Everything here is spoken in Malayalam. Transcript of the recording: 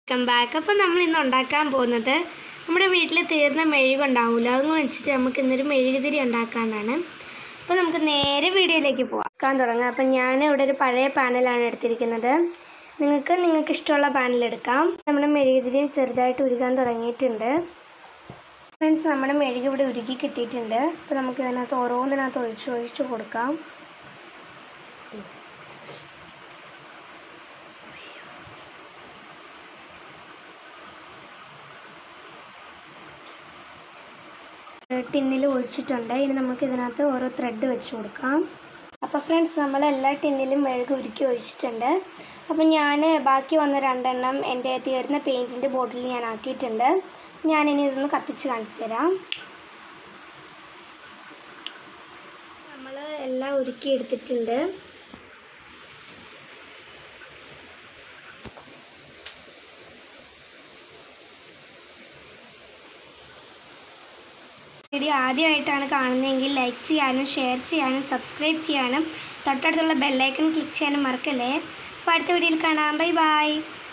വെൽക്കം ബാക്ക് അപ്പോൾ നമ്മൾ ഇന്ന് ഉണ്ടാക്കാൻ പോകുന്നത് നമ്മുടെ വീട്ടിൽ തീർന്ന മെഴുകുണ്ടാവില്ല അതും വെച്ചിട്ട് നമുക്ക് ഇന്നൊരു മെഴുകുതിരി ഉണ്ടാക്കാനാണ് അപ്പോൾ നമുക്ക് നേരെ വീഡിയോയിലേക്ക് പോകാൻ തുടങ്ങാം അപ്പം ഞാൻ ഇവിടെ ഒരു പഴയ പാനലാണ് എടുത്തിരിക്കുന്നത് നിങ്ങൾക്ക് നിങ്ങൾക്ക് ഇഷ്ടമുള്ള പാനൽ എടുക്കാം നമ്മുടെ മെഴുകുതിരി ചെറുതായിട്ട് ഉരുകാൻ തുടങ്ങിയിട്ടുണ്ട് ഫ്രണ്ട്സ് നമ്മുടെ മെഴുക് ഇവിടെ ഉരുകി കിട്ടിയിട്ടുണ്ട് അപ്പോൾ നമുക്ക് ഇതിനകത്ത് ഓരോന്നിനകത്ത് ഒഴിച്ച് ഒഴിച്ച് കൊടുക്കാം ടിന്നിൽ ഒഴിച്ചിട്ടുണ്ട് ഇനി നമുക്ക് ഇതിനകത്ത് ഓരോ ത്രെഡ് വെച്ച് കൊടുക്കാം അപ്പോൾ ഫ്രണ്ട്സ് നമ്മൾ എല്ലാ ടിന്നിലും മെഴുക് ഉരുക്കി ഒഴിച്ചിട്ടുണ്ട് അപ്പം ഞാൻ ബാക്കി വന്ന രണ്ടെണ്ണം എൻ്റെ തീർന്ന പെയിൻറ്റിൻ്റെ ബോട്ടിൽ ഞാൻ ആക്കിയിട്ടുണ്ട് ഞാനിനി ഇതൊന്ന് കത്തിച്ച് കാണിച്ചു തരാം നമ്മൾ എല്ലാം ഉരുക്കി എടുത്തിട്ടുണ്ട് വീഡിയോ ആദ്യമായിട്ടാണ് കാണുന്നതെങ്കിൽ ലൈക്ക് ചെയ്യാനും ഷെയർ ചെയ്യാനും സബ്സ്ക്രൈബ് ചെയ്യാനും തൊട്ടടുത്തുള്ള ബെല്ലൈക്കൺ ക്ലിക്ക് ചെയ്യാനും മറക്കല്ലേ അപ്പോൾ അടുത്ത വീഡിയോയിൽ കാണാം ബൈ ബൈ